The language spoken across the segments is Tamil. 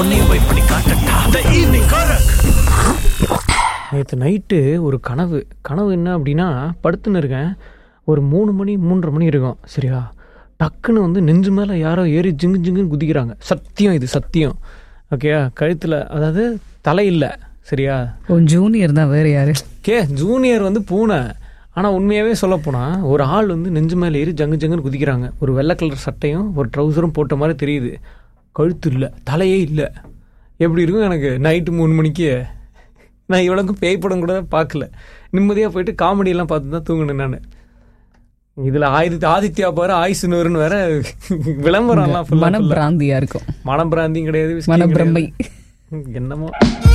உன்னையும் போய் பண்ணி காட்டட்டா த ஈவினிங் காரக் நேற்று நைட்டு ஒரு கனவு கனவு என்ன அப்படின்னா படுத்துன்னு இருக்கேன் ஒரு மூணு மணி மூன்றரை மணி இருக்கும் சரியா டக்குன்னு வந்து நெஞ்சு மேலே யாரோ ஏறி ஜிங்கு ஜிங்குன்னு குதிக்கிறாங்க சத்தியம் இது சத்தியம் ஓகேயா கழுத்தில் அதாவது தலை இல்லை சரியா உன் ஜூனியர் தான் வேற யாரு கே ஜூனியர் வந்து பூனை ஆனால் உண்மையாகவே சொல்லப்போனால் ஒரு ஆள் வந்து நெஞ்சு மேலே ஏறி ஜங்கு ஜங்குன்னு குதிக்கிறாங்க ஒரு வெள்ளை கலர் சட்டையும் ஒரு ட்ரௌசரும் போட்ட மாதிரி தெரியுது கழுத்து இல்லை தலையே இல்லை எப்படி இருக்கும் எனக்கு நைட்டு மூணு மணிக்கு நான் இவ்வளோக்கும் பேய் படம் கூட பார்க்கல நிம்மதியாக போயிட்டு காமெடியெல்லாம் பார்த்து தான் தூங்கினேன் நான் இதில் ஆயிரத்தி ஆதித்யா பாரு ஆயுசு நூறுன்னு வேற விளம்பரம்லாம் full ஆ full ஆ. மனப்பிராந்தியா இருக்கும் மனப்பிராந்தியும் கிடையாது whiskey யும் மனப்பிரமை கிடையாது. என்னமோ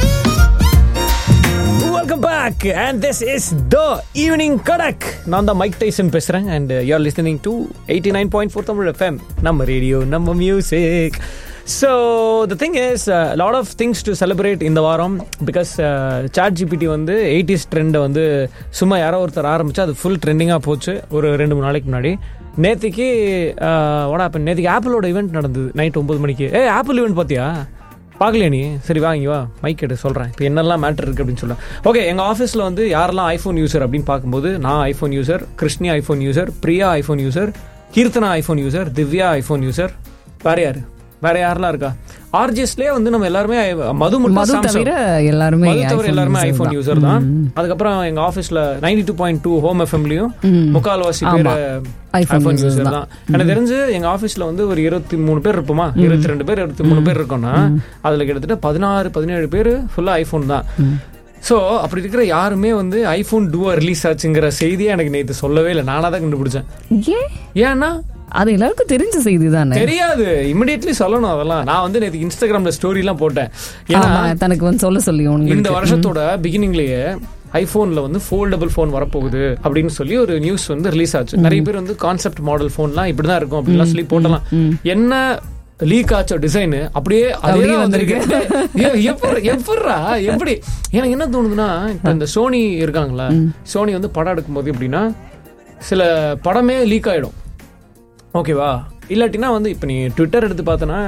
welcome back and this is the evening Kadak நான் தான் மைக் டைசன் பேசுகிறேன் and you're listening to eighty nine point four Tamil FM நம்ம ரேடியோ நம்ம music so the thing is lot of things to celebrate இந்த வாரம் பிகாஸ் சாட் ஜிபிடி வந்து எயிட்டிஸ் ட்ரெண்டை வந்து சும்மா யாரோ ஒருத்தர் ஆரம்பிச்சு அது ஃபுல் ட்ரெண்டிங்காக போச்சு ஒரு ரெண்டு மூணு நாளைக்கு முன்னாடி நேற்றுக்கு வடா இப்போ நேற்றுக்கு ஆப்பிளோட ஈவெண்ட் நடந்தது நைட் ஒம்பது மணிக்கு ஏ ஆப்பிள் ஈவெண்ட் பார்த்தியா பார்க்கலையா நீ சரி வா இங்க வா மைக் எடுத்து சொல்கிறேன் இப்போ என்னெல்லாம் மேட்டர் இருக்குது அப்படின்னு சொல்ல ஓகே எங்கள் ஆஃபீஸில் வந்து யாரெல்லாம் ஐஃபோன் யூசர் அப்படின்னு பார்க்கும்போது நான் iPhone user Krishni iPhone user Priya iPhone user Keerthana iPhone user Divya iPhone user வேற யாரு வேற யாரெல்லாம் இருக்கா ஆர்ஜிஎஸ்லேயே வந்து நம்ம எல்லாருமே மது மட்டும் மது Samsung. தவிர எல்லாருமே மது தவிர iPhone எல்லாருமே user ஐஃபோன் தான். யூசர் தான் அதுக்கப்புறம் எங்க ஆஃபீஸ்ல ninety two point two home எஃப்எம்லயும் முக்கால்வாசி பேர் ஆமா. iPhone ஐஃபோன் users யூசர் தான். தான் எனக்கு தெரிஞ்சு எங்க ஆஃபீஸ்ல வந்து ஒரு இருபத்தி மூணு பேர் இருப்போமா இருபத்தி ரெண்டு பேர் இருபத்தி மூணு பேர் இருக்கோம்னா அதுல கிட்டத்தட்ட பதினாறு பதினேழு பேர் ஃபுல்லா ஐஃபோன் தான் ஸோ அப்படி இருக்கிற யாருமே வந்து ஐஃபோன் டூவா ரிலீஸ் ஆச்சுங்கிற செய்தியை எனக்கு நேற்று சொல்லவே இல்லை நானாக தான் கண்டுபிடிச்சேன் ஏன் ஏன்னா அது எல்லாருக்கும் தெரிஞ்ச செய்தி தானே தெரியாது இமிடியட்லி சொல்லணும் அதெல்லாம் நான் வந்து நேற்று இன்ஸ்டாகிராம்ல ஸ்டோரி எல்லாம் போட்டேன் ஏன்னா ஆமா, தனக்கு வந்து சொல்ல சொல்லி இந்த உங்களுக்கு வருஷத்தோட பிகினிங்லயே ஐபோன்ல வந்து ஃபோல்டபுள் ஃபோன் வரப்போகுது அப்படின்னு சொல்லி ஒரு நியூஸ் வந்து ரிலீஸ் ஆச்சு நிறைய பேர் வந்து கான்செப்ட் மாடல் ஃபோன்லாம் இப்படிதான் இருக்கும் அப்படின்லாம் சொல்லி போட்டலாம் என்ன லீக் ஆச்சோ டிசைன் அப்படியே அதே அப்படியே வந்திருக்கு எப்படி எப்படிரா எப்படி எனக்கு என்ன தோணுதுன்னா இப்ப இந்த சோனி இருக்காங்களா சோனி வந்து படம் எடுக்கும்போது எப்படின்னா சில படமே லீக் ஆயிடும் ஓகேவா இல்லாட்டினா வந்து இப்போ நீ ட்விட்டர் எடுத்து பார்த்தனா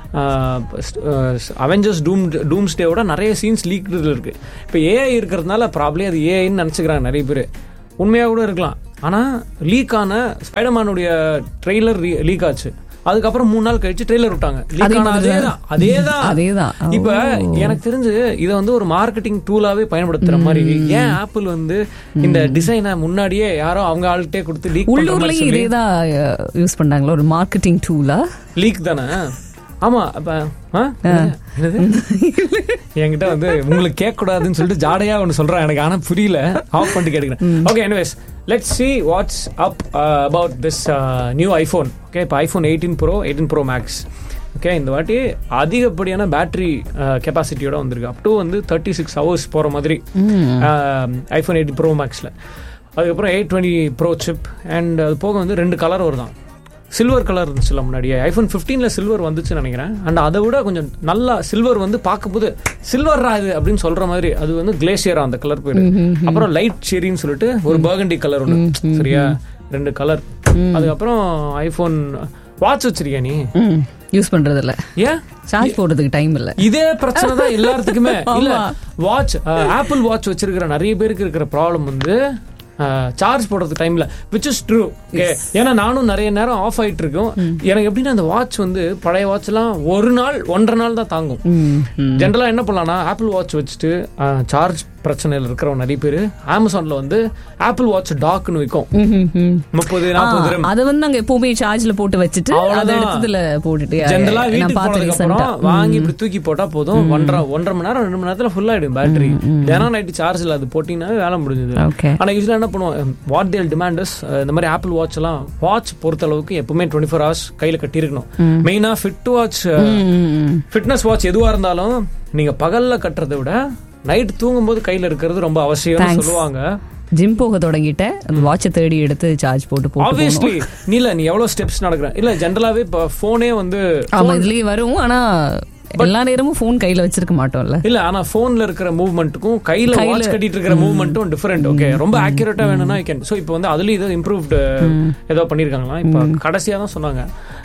அவெஞ்சர்ஸ் டூம் டூம்ஸ் டேவோட நிறைய சீன்ஸ் லீக் இருக்கு இப்போ ஏஐ இருக்கிறதுனால ப்ராப்ளி அது ஏஐன்னு நினச்சிக்கிறாங்க நிறைய பேர் உண்மையாக கூட இருக்கலாம் ஆனால் லீக் ஆன ஸ்பைடர்மேனுடைய ட்ரெய்லர் லீக் ஆச்சு அதுக்கப்புறம் மூணு நாள் கழிச்சு ட்ரெய்லர் விட்டாங்க லீக் அதே ஆன மாதிரி அதே தான். தான் அதே தான் அதேதான். ஓ. இப்போ எனக்கு தெரிஞ்சு இதை வந்து ஒரு மார்க்கெட்டிங் டூலாவே பயன்படுத்துற மாதிரி ஏன் ஆப்பிள் வந்து இந்த டிசைனை முன்னாடியே யாரோ அவங்க ஆள்கிட்டே கொடுத்து லீக் பண்ற மாதிரி உள்ளூர்லயும் சொல்லி இதேதான் யூஸ் பண்றாங்களா ஒரு மார்க்கெட்டிங் டூலா லீக் தானே ஆமா அப்ப ஆ? என்னது என்கிட்ட வந்து உங்களுக்கு கேட்க கூடாதுன்னு சொல்லிட்டு ஜாடையா ஒன்று சொல்றேன் எனக்கு ஆனா புரியல ஆஃப் பண்ணிட்டு கேட்கிறேன் okay anyways let's see what's up about this new iPhone okay இப்போ iPhone eighteen pro eighteen pro max okay இந்த வாட்டி அதிகப்படியான பேட்டரி கெப்பாசிட்டியோட வந்திருக்கு அப் டு வந்து தேர்ட்டி சிக்ஸ் ஹவர்ஸ் போகிற மாதிரி ஐஃபோன் எயிட்டீன் ப்ரோ மேக்ஸில் அதுக்கப்புறம் eight twenty pro chip and அது போக வந்து ரெண்டு கலர் வருதான் சில்வர் கலர் இருந்துச்சுல முன்னாடியே ஐஃபோன் ஃபிஃப்டீனில் சில்வர் வந்துச்சுன்னு நினைக்கிறேன் அண்ட் அதை விட கொஞ்சம் நல்லா சில்வர் வந்து பார்க்கும்போது சில்வர்ரா இது அப்படின்னு சொல்ற மாதிரி அது வந்து கிளேசியரா அந்த கலர் பேரு அப்புறம் லைட் ஷெரின்னு சொல்லிட்டு ஒரு பர்கண்டி கலர் ஒன்று சரியா ரெண்டு கலர் அதுக்கப்புறம் ஐஃபோன் வாட்ச் வச்சிருக்கியா நீ யூஸ் பண்றது இல்ல ஏன் சார்ஜ் போடுறதுக்கு டைம் இல்ல இதே பிரச்சனை தான் எல்லாத்துக்குமே இல்ல ஆமா. வாட்ச் ஆப்பிள் வாட்ச் வச்சிருக்கிற நிறைய பேருக்கு இருக்கிற ப்ராப்ளம் வந்து சார்ஜ் போடுறதுக்கு டைம்ல விச் இஸ் ட்ரூ ஏன்னா நானும் நிறைய நேரம் ஆஃப் ஆயிட்டு இருக்கும் எனக்கு எப்படின்னா அந்த வாட்ச் வந்து பழைய வாட்ச் எல்லாம் ஒரு நாள் ஒன்றரை நாள் தான் தாங்கும் ஜென்ரலா என்ன பண்ணலாம்னா ஆப்பிள் வாட்ச் வச்சுட்டு சார்ஜ் பிரச்சனையில் இருக்கிறவங்க நிறைய பேர் அமேசான்ல வந்து ஆப்பிள் வாட்ச் டாக்னு விற்கும் முப்பது நாற்பது ஆ, அதை வந்து நாங்க எப்பவுமே சார்ஜ்ல போட்டு வச்சுட்டு அதை அவ்வளவுதான். எடுத்ததுல போட்டுட்டு ஜென்ரலா நான் வீட்டுக்கு பார்த்தேன் போனதுக்கு recent ஆ. அப்புறம் வாங்கி இப்படி தூக்கி போட்டா போதும் ஒன்றரை ஒன்றரை மணி நேரம் ரெண்டு மணி நேரத்துல ஃபுல் ஆயிடும் பேட்டரி தினம் நைட்டு சார்ஜ்ல அது போட்டீங்கன்னா வேலை முடிஞ்சது Okay. ஆனா யூஸ்வலா என்ன பண்ணுவோம் வாட் தேல் டிமாண்டஸ் இந்த மாதிரி ஆப்பிள் வாட்ச் எல்லாம் வாட்ச் பொறுத்த அளவுக்கு எப்பவுமே டுவெண்ட்டி ஃபோர் ஹவர்ஸ் கையில கட்டி இருக்கணும் மெயினா ஃபிட் வாட்ச் ம், ஃபிட்னஸ் வாட்ச் எதுவா இருந்தாலும் நீங்க பகல்ல கட்டுறதை விட நைட் தூங்கும்போது கையில இருக்கிறது ரொம்ப அவசியம்னு Thanks. சொல்லுவாங்க ஜிம் போக தொடங்கிட்டேன் அந்த வாட்சை தேடி எடுத்து சார்ஜ் போட்டு போட்டு ஆப்வியஸ்லி நீ இல்ல நீ எவ்வளவு ஸ்டெப்ஸ் நடக்கிற இல்ல ஜென்ரலாவே இப்ப போனே வந்து ஆமா இதுலயே வரும் ஆனா எல்லா நேரமும் ஃபோன் கையில வச்சிருக்க மாட்டோம்ல இல்ல ஆனா போன்ல இருக்கிற மூவ்மெண்ட்டுக்கும் கையில கையில- வாட்ச் கட்டிட்டு இருக்கிற மூவ்மெண்ட்டும் டிஃபரெண்ட் ஓகே ரொம்ப ஆக்யூரேட்டா வேணும்னா ஐ கேன் சோ இப்போ வந்து அதுலயும் ஏதோ இம்ப்ரூவ்டு ஏதோ பண்ணிருக்காங்களா இப்போ கடைசியா தான் சொன்னாங்க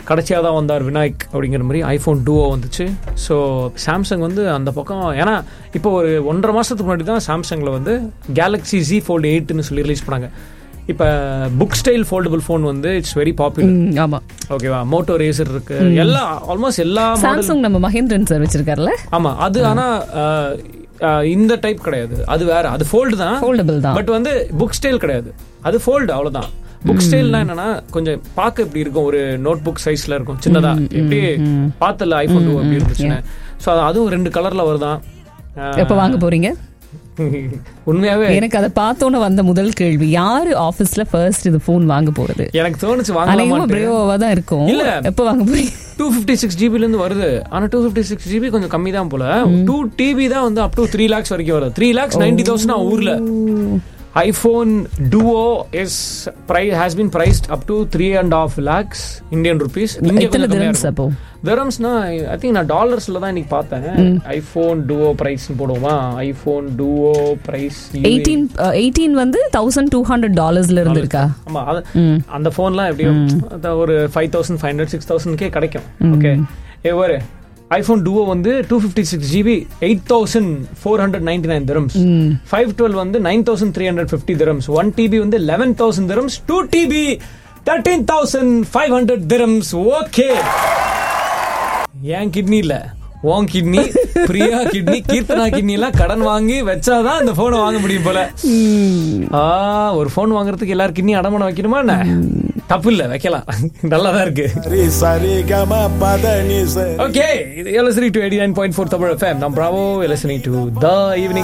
கடைசியாக தான் வந்தார் விநாயக் அப்படிங்கிற மாதிரி ஐஃபோன் டூவோ வந்துச்சு ஸோ சாம்சங் வந்து அந்த பக்கம் ஏன்னா இப்போ ஒரு ஒன்றரை மாதத்துக்கு முன்னாடி தான் சாம்சங்கில் வந்து கேலக்ஸி ஜி ஃபோல்டு எயிட்னு சொல்லி ரிலீஸ் பண்ணாங்க இப்போ புக் ஸ்டைல் ஃபோல்டபுள் ஃபோன் வந்து இட்ஸ் வெரி பாப்புலர் ம், ஆமா ஓகேவா மோட்டோ ரேசர் இருக்கு எல்லா ஆல்மோஸ்ட் எல்லா மாடல் சாம்சங் நம்ம மகேந்திரன் சார் வச்சிருக்காருல்ல ஆமா அது ஆனா அஹ், அஹ், இந்த டைப் கிடையாது அது வேற அது ஃபோல்டு தான் ஃபோல்டபிள் தான் பட் வந்து புக் ஸ்டைல் கிடையாது அது ஃபோல்டு அவ்வளவுதான் புக் ஸ்டைல்னா என்னன்னா கொஞ்சம் பார்க்க இப்படி இருக்கும் ஒரு நோட் புக் சைஸ்ல இருக்கும் சின்னதா எப்படி பார்த்தல ஐபோன் டூ அப்படி இருந்துச்சுன்னு ஸோ அதுவும் ரெண்டு கலர்ல வருதான் அஹ், எப்ப வாங்க போறீங்க உண்மையாவே எனக்கு அதை பார்த்தோன்னு வந்த முதல் கேள்வி யாரு ஆபீஸ்ல ஃபர்ஸ்ட் இது போன் வாங்க போறது எனக்கு தோணுச்சு அநேகமா வாங்கலாமா பிரேவோவா தான் இருக்கும் இல்ல. எப்ப வாங்க போறீங்க டூ ஃபிஃப்டி சிக்ஸ் ஜிபிலேருந்து வருது ஆனால் டூ ஃபிஃப்டி சிக்ஸ் ஜிபி கொஞ்சம் கம்மி தான் போல டூ டிபி தான் வந்து அப் டு த்ரீ லேக்ஸ் வரைக்கும் வருது த்ரீ லேக்ஸ் நைன்டி தௌசண்ட் ஊர்ல ஐஃபோன் duo இஸ் ப்ரை has been priced up to three and half lakhs Indian rupees இங்கே எத்தனை கொஞ்சம் கம்மியா திரம்ஸ் அப்போ இருக்கும் திரம்ஸ்னா ஐ திங்க் நான் டாலர்ஸ்ல தான் இன்னைக்கு பார்த்தேன் ஐஃபோன் duo பிரைஸ் போடுவோமா iPhone duo price eighteen eighteen வந்து தௌசண்ட் டூ ஹண்ட்ரட் டாலர்ஸ்ல இருந்து இருக்கா ஆமா அது அந்த போன்லாம் எப்படியும் அதான் ஒரு five thousand five hundred six தௌசண்ட்கே கிடைக்கும் ஓகே ஏ ஒரு ஐஃபோன் டூவோ வந்து two fifty six GB eight thousand four hundred ninety nine dirhams five twelve வந்து nine thousand three hundred fifty dirhams one TB வந்து eleven thousand dirhams two TB thirteen thousand five hundred dirhams okay என் கிட்னி இல்ல உன் kidney Priya kidney Keerthana kidney எல்லாம் கடன் வாங்கி வச்சாதான் இந்த போனை வாங்க முடியும் போல ஆ ஒரு போன் வாங்குறதுக்கு எல்லாரும் கிட்னி அடமானம் வைக்கணுமா என்ன தப்பு இல்ல வைக்கலாம் நல்லாதான் இருக்கு Re sa re ga ma pa da ni sa. Okay இது listening to 89.4 தமிழ் எஃப்எம் நான் Bravo listening to the evening